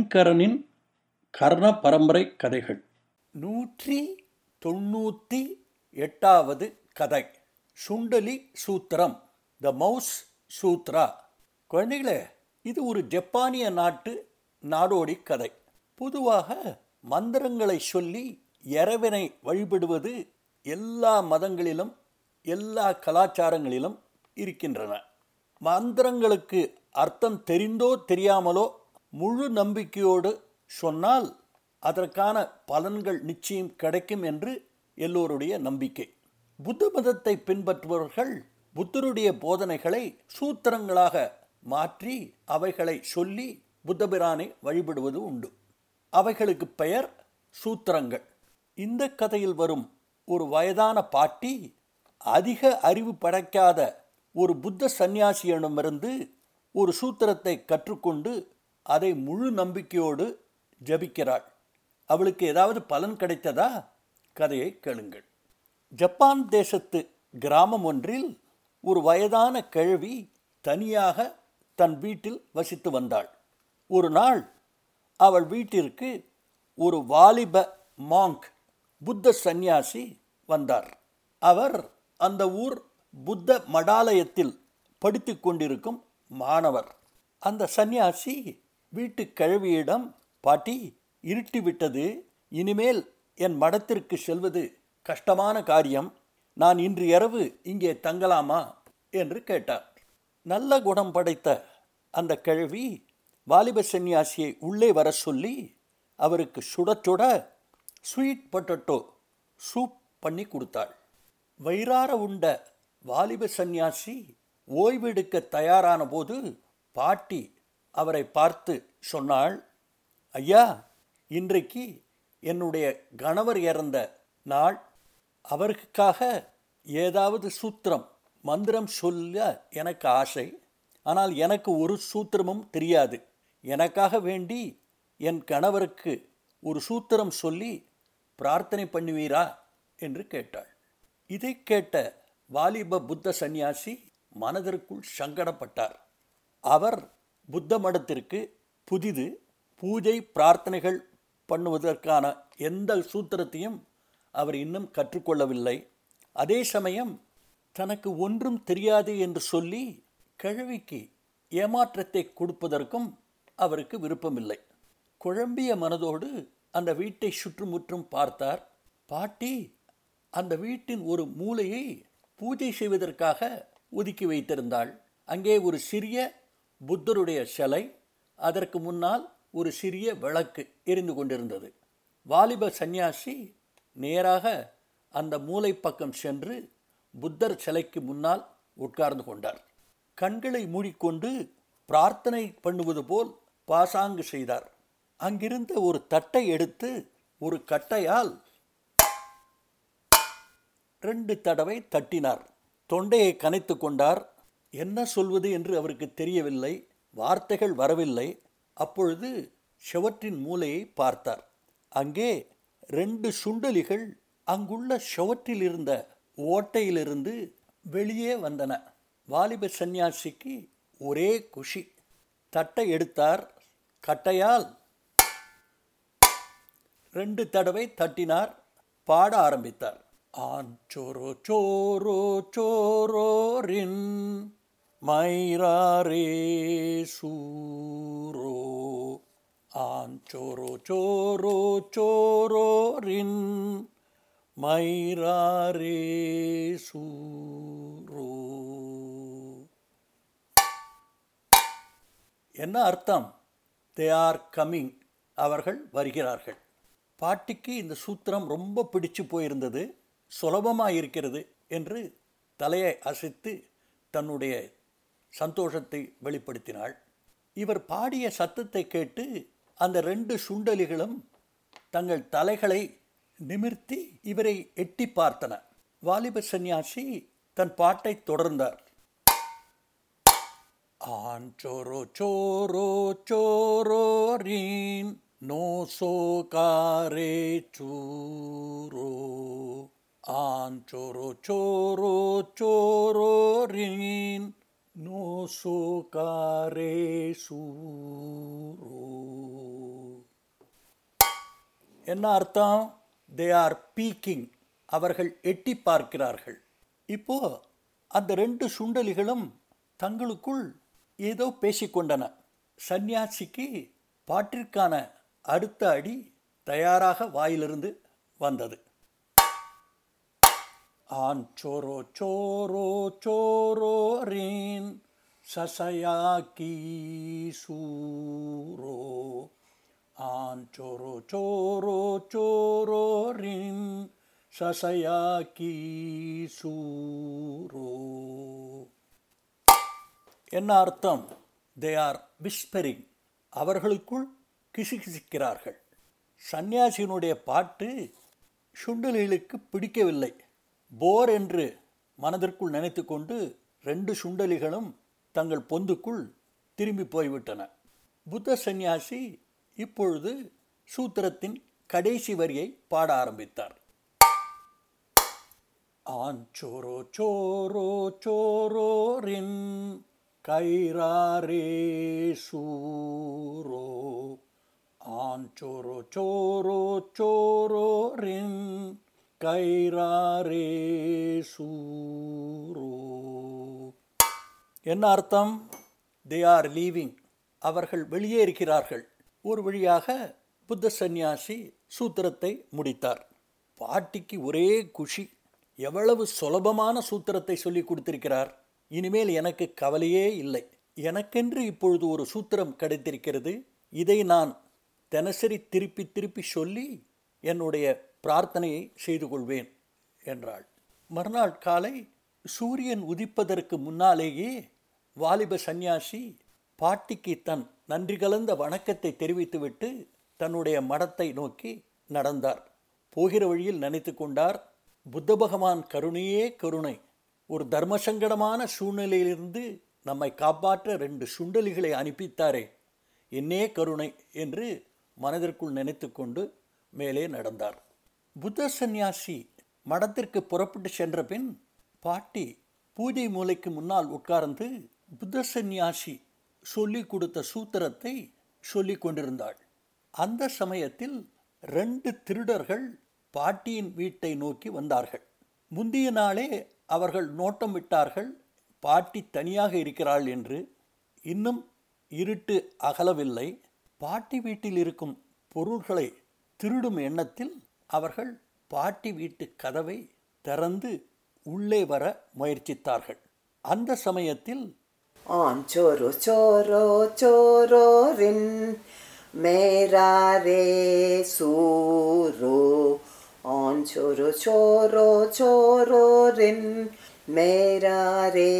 சங்கரனின் கர்ண பரம்பரை கதைகள் நூற்றி தொண்ணூற்றி எட்டாவது கதை சுண்டலி சூத்திரம் த மவுஸ் சூத்ரா குழந்தைகளே இது ஒரு ஜப்பானிய நாட்டு நாடோடி கதை பொதுவாக மந்திரங்களை சொல்லி இறைவனை வழிபடுவது எல்லா மதங்களிலும் எல்லா கலாச்சாரங்களிலும் இருக்கின்றன மந்திரங்களுக்கு அர்த்தம் தெரிந்தோ தெரியாமலோ முழு நம்பிக்கையோடு சொன்னால் அதற்கான பலன்கள் நிச்சயம் கிடைக்கும் என்று எல்லோருடைய நம்பிக்கை புத்த மதத்தை பின்பற்றுபவர்கள் புத்தருடைய போதனைகளை சூத்திரங்களாக மாற்றி அவைகளை சொல்லி புத்தபிரானை வழிபடுவது உண்டு அவைகளுக்கு பெயர் சூத்திரங்கள் இந்த கதையில் வரும் ஒரு வயதான பாட்டி அதிக அறிவு படைக்காத ஒரு புத்த சந்நியாசியிடமிருந்து ஒரு சூத்திரத்தை கற்றுக்கொண்டு அதை முழு நம்பிக்கையோடு ஜபிக்கிறாள் அவளுக்கு ஏதாவது பலன் கிடைத்ததா கதையை கேளுங்கள் ஜப்பான் தேசத்து கிராமம் ஒன்றில் ஒரு வயதான கிழவி தனியாக தன் வீட்டில் வசித்து வந்தாள் ஒரு நாள் அவள் வீட்டிற்கு ஒரு வாலிப மாங்க் புத்த சந்நியாசி வந்தார் அவர் அந்த ஊர் புத்த மடாலயத்தில் படித்து கொண்டிருக்கும் மாணவர் அந்த சந்நியாசி வீட்டு கிழவியிடம் பாட்டி இருட்டிவிட்டது இனிமேல் என் மடத்திற்கு செல்வது கஷ்டமான காரியம் நான் இன்று இரவு இங்கே தங்கலாமா என்று கேட்டார் நல்ல குணம் படைத்த அந்த கிழவி வாலிப சந்நியாசியை உள்ளே வர சொல்லி அவருக்கு சுட சுட ஸ்வீட் பொட்டட்டோ சூப் பண்ணி கொடுத்தாள் வயிறார உண்ட வாலிப சந்நியாசி ஓய்வெடுக்க தயாரான போது பாட்டி அவரை பார்த்து சொன்னாள் ஐயா இன்றைக்கு என்னுடைய கணவர் இறந்த நாள் அவருக்காக ஏதாவது சூத்திரம் மந்திரம் சொல்ல எனக்கு ஆசை ஆனால் எனக்கு ஒரு சூத்திரமும் தெரியாது எனக்காக வேண்டி என் கணவருக்கு ஒரு சூத்திரம் சொல்லி பிரார்த்தனை பண்ணுவீரா என்று கேட்டாள் இதை கேட்ட வாலிப புத்த சந்நியாசி மனதிற்குள் சங்கடப்பட்டார் அவர் புத்த மடத்திற்கு புதிது பூஜை பிரார்த்தனைகள் பண்ணுவதற்கான எந்த சூத்திரத்தையும் அவர் இன்னும் கற்றுக்கொள்ளவில்லை அதே சமயம் தனக்கு ஒன்றும் தெரியாது என்று சொல்லி கிழவிக்கு ஏமாற்றத்தை கொடுப்பதற்கும் அவருக்கு விருப்பமில்லை குழம்பிய மனதோடு அந்த வீட்டை சுற்றுமுற்றும் பார்த்தார் பாட்டி அந்த வீட்டின் ஒரு மூலையை பூஜை செய்வதற்காக ஒதுக்கி வைத்திருந்தாள் அங்கே ஒரு சிறிய புத்தருடைய சிலை அதற்கு முன்னால் ஒரு சிறிய விளக்கு எரிந்து கொண்டிருந்தது வாலிப சந்நியாசி நேராக அந்த மூலை பக்கம் சென்று புத்தர் சிலைக்கு முன்னால் உட்கார்ந்து கொண்டார் கண்களை மூடிக்கொண்டு பிரார்த்தனை பண்ணுவது போல் பாசாங்கு செய்தார் அங்கிருந்த ஒரு தட்டை எடுத்து ஒரு கட்டையால் ரெண்டு தடவை தட்டினார் தொண்டையை கனைத்து கொண்டார் என்ன சொல்வது என்று அவருக்கு தெரியவில்லை வார்த்தைகள் வரவில்லை அப்பொழுது ஷவற்றின் மூலையை பார்த்தார் அங்கே ரெண்டு சுண்டலிகள் அங்குள்ள ஷவற்றில் இருந்த ஓட்டையிலிருந்து வெளியே வந்தன வாலிப சந்நியாசிக்கு ஒரே குஷி தட்டை எடுத்தார் கட்டையால் ரெண்டு தடவை தட்டினார் பாட ஆரம்பித்தார் ஆன் சோரோ சோரோ சோரோ ரின் மைராரே சூரோ ஆன் சோரோ சோரோ சோரோ ரின் மைராரே சூரோ என்ன அர்த்தம் தே ஆர் கம்மிங் அவர்கள் வருகிறார்கள் பாட்டிக்கு இந்த சூத்திரம் ரொம்ப பிடிச்சு போயிருந்தது சுலபமாக இருக்கிறது என்று தலையை அசைத்து தன்னுடைய சந்தோஷத்தை வெளிப்படுத்தினாள் இவர் பாடிய சத்தத்தை கேட்டு அந்த ரெண்டு சுண்டலிகளும் தங்கள் தலைகளை நிமிர்த்தி இவரை எட்டி பார்த்தன வாலிப சந்நியாசி தன் பாட்டை தொடர்ந்தார் ஆன் சோரோ சோரோ சோரோ ரீன் நோ சோகாரே சூரோ ஆன் சோரோ சோரோ சோரோ ரீன் நோ சோகாரே சூரோ என்ன அர்த்தம் தே ஆர் பீக்கிங் அவர்கள் எட்டி பார்க்கிறார்கள் இப்போ அந்த ரெண்டு சுண்டலிகளும் தங்களுக்குள் ஏதோ பேசிக்கொண்டன சந்நியாசிக்கு பாட்டிற்கான அடுத்த அடி தயாராக வாயிலிருந்து வந்தது ஆன் சோரோ சோரோ சோரோ ரீன் சசயாக்கி சூரோ ஆன் சோரோ சோரோ சோரோ ரின் சசயாக்கி சூரோ என்ன அர்த்தம் தே ஆர் விஸ்பரிங் அவர்களுக்குள் கிசுகிசுக்கிறார்கள் சந்நியாசியினுடைய பாட்டு சுண்டலிகளுக்கு பிடிக்கவில்லை போர் என்று மனதிற்குள் நினைத்து கொண்டு ரெண்டு சுண்டலிகளும் தங்கள் பொந்துக்குள் திரும்பி போய்விட்டன புத்த சந்நியாசி இப்பொழுது சூத்திரத்தின் கடைசி வரியை பாட ஆரம்பித்தார் ஆன் சோரோ சோரோ சோரோ ரின் கைராரே சூரோ ஆன் சோரோ சோரோ சோரோ ரின் கைராரே சூரோ என்ன அர்த்தம் தே ஆர் லீவிங் அவர்கள் வெளியே இருக்கிறார்கள் ஒரு வழியாக புத்த சந்நியாசி சூத்திரத்தை முடித்தார் பாட்டிக்கு ஒரே குஷி எவ்வளவு சுலபமான சூத்திரத்தை சொல்லி கொடுத்திருக்கிறார் இனிமேல் எனக்கு கவலையே இல்லை எனக்கென்று இப்பொழுது ஒரு சூத்திரம் கிடைத்திருக்கிறது இதை நான் தினசரி திருப்பி திருப்பி சொல்லி என்னுடைய பிரார்த்தனையை செய்து கொள்வேன் என்றாள் மறுநாள் காலை சூரியன் உதிப்பதற்கு முன்னாலேயே வாலிப சந்நியாசி பாட்டிக்கு தன் நன்றி கலந்த வணக்கத்தை தெரிவித்துவிட்டு தன்னுடைய மடத்தை நோக்கி நடந்தார் போகிற வழியில் நினைத்து கொண்டார் புத்த பகவான் கருணையே கருணை ஒரு தர்மசங்கடமான சூழ்நிலையிலிருந்து நம்மை காப்பாற்ற ரெண்டு சுண்டலிகளை அனுப்பித்தாரே என்னே கருணை என்று மனதிற்குள் நினைத்து கொண்டு மேலே நடந்தார் புத்த சந்நியாசி மடத்திற்கு புறப்பட்டு சென்ற பின் பாட்டி பூஜை மூலைக்கு முன்னால் உட்கார்ந்து புத்த சந்நியாசி சொல்லிக் கொடுத்த சூத்திரத்தை சொல்லிக் கொண்டிருந்தாள் அந்த சமயத்தில் ரெண்டு திருடர்கள் பாட்டியின் வீட்டை நோக்கி வந்தார்கள் முந்திய நாளே அவர்கள் நோட்டம் விட்டார்கள் பாட்டி தனியாக இருக்கிறாள் என்று இன்னும் இருட்டு அகலவில்லை பாட்டி வீட்டில் இருக்கும் பொருள்களை திருடும் எண்ணத்தில் அவர்கள் பாட்டி வீட்டு கதவை திறந்து உள்ளே வர முயற்சித்தார்கள் அந்த சமயத்தில் ஆன் சோரோ சோரோ சோரோ ரின் மேரா ரே சூரோ ஆன் சோரோ சோரோ சோரோ ரின் மேரா ரே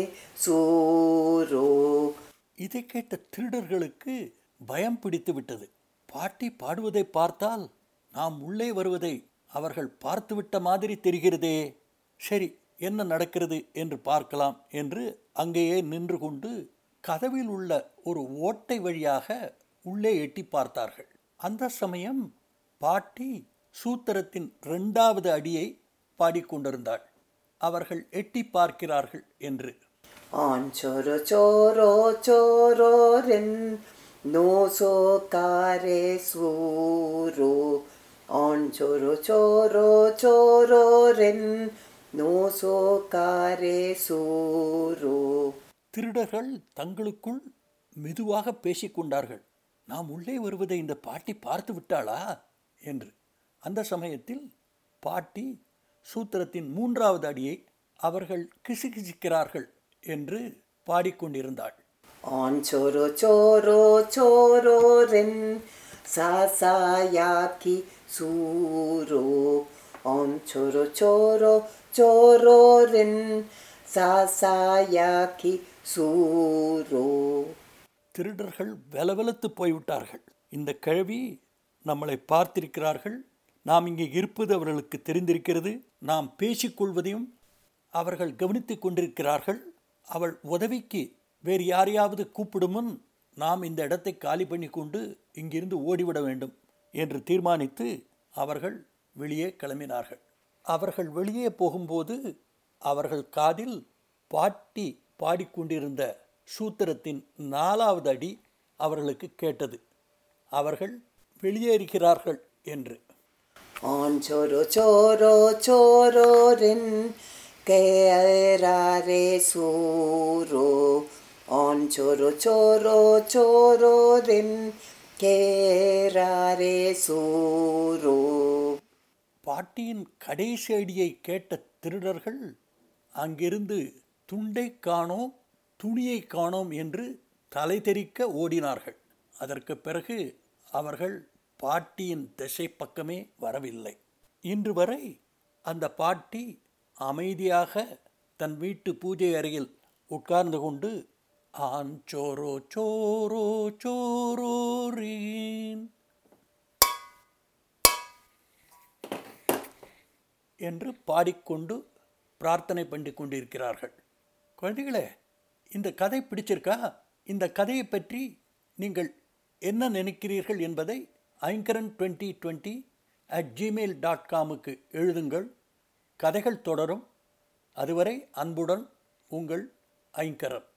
சூரோ இதை கேட்ட திருடர்களுக்கு பயம் பிடித்து விட்டது பாட்டி பாடுவதை பார்த்தால் நாம் உள்ளே வருவதை அவர்கள் பார்த்துவிட்ட மாதிரி தெரிகிறதே சரி என்ன நடக்கிறது என்று பார்க்கலாம் என்று அங்கேயே நின்று கொண்டு கதவில் உள்ள ஒரு ஓட்டை வழியாக உள்ளே எட்டி பார்த்தார்கள் அந்த சமயம் பாட்டி சூத்திரத்தின் இரண்டாவது அடியை பாடிக்கொண்டிருந்தாள் அவர்கள் எட்டி பார்க்கிறார்கள் என்று ஆன் சோரோ சோரோ சோரோ ரின் நோ சோ காரே சூரோ ஆன் சோரோ சோரோ சோரோ ரின் நோ சோ காரே சூரோ திருடர்கள் தங்களுக்குள் மெதுவாக பேசிக்கொண்டார்கள் நாம் உள்ளே வருவதை இந்த பாட்டி பார்த்து விட்டாளா என்று அந்த சமயத்தில் பாட்டி சூத்திரத்தின் மூன்றாவது அடியை அவர்கள் கிசுகிசுக்கிறார்கள் என்று பாடிக்கொண்டிருந்தாள் ஆன் சோரோ சோரோ சோரோ ரின் சாசாயாக்கி சூரோ ஆன் சோரோ சோரோ சோரோ ரின் சாசாயாக்கி சூரோ திருடர்கள் வெலவெலத்து போய்விட்டார்கள் இந்த கிழவி நம்மளை பார்த்திருக்கிறார்கள் நாம் இங்கே இருப்பது அவர்களுக்கு தெரிந்திருக்கிறது நாம் பேசிக்கொள்வதையும் அவர்கள் கவனித்துக் கொண்டிருக்கிறார்கள் அவள் உதவிக்கு வேறு யாரையாவது கூப்பிடும் முன் நாம் இந்த இடத்தை காலி பண்ணி கொண்டு இங்கிருந்து ஓடிவிட வேண்டும் என்று தீர்மானித்து அவர்கள் வெளியே கிளம்பினார்கள் அவர்கள் வெளியே போகும்போது அவர்கள் காதில் பாட்டி பாடிக்கொண்டிருந்த சூத்திரத்தின் நாலாவது அடி அவர்களுக்கு கேட்டது அவர்கள் வெளியேறுகிறார்கள் என்று ஆன் சொரு சோரோ சோரோரின் கேராரே சூரோ ஆன் சொரு சோரோ சோரோரின் கேராரே சூரோ பாட்டியின் கடைசி அடியை கேட்ட திருடர்கள் அங்கிருந்து துண்டை காணோம் துணியை காணோம் என்று தலை தெறிக்க ஓடினார்கள் அதற்கு பிறகு அவர்கள் பாட்டியின் திசை பக்கமே வரவில்லை இன்று வரை அந்த பாட்டி அமைதியாக தன் வீட்டு பூஜை அறையில் உட்கார்ந்து கொண்டு ஆன் சோரோ சோரோ சோரோரீன் என்று பாடிக்கொண்டு பிரார்த்தனை பண்ணி கொண்டிருக்கிறார்கள் குழந்தைகளே இந்த கதை பிடிச்சிருக்கா இந்த கதையை பற்றி நீங்கள் என்ன நினைக்கிறீர்கள் என்பதை Aingaran twenty twenty at Gmail dot காமுக்கு எழுதுங்கள் கதைகள் தொடரும் அதுவரை அன்புடன் உங்கள் ஐங்கரன்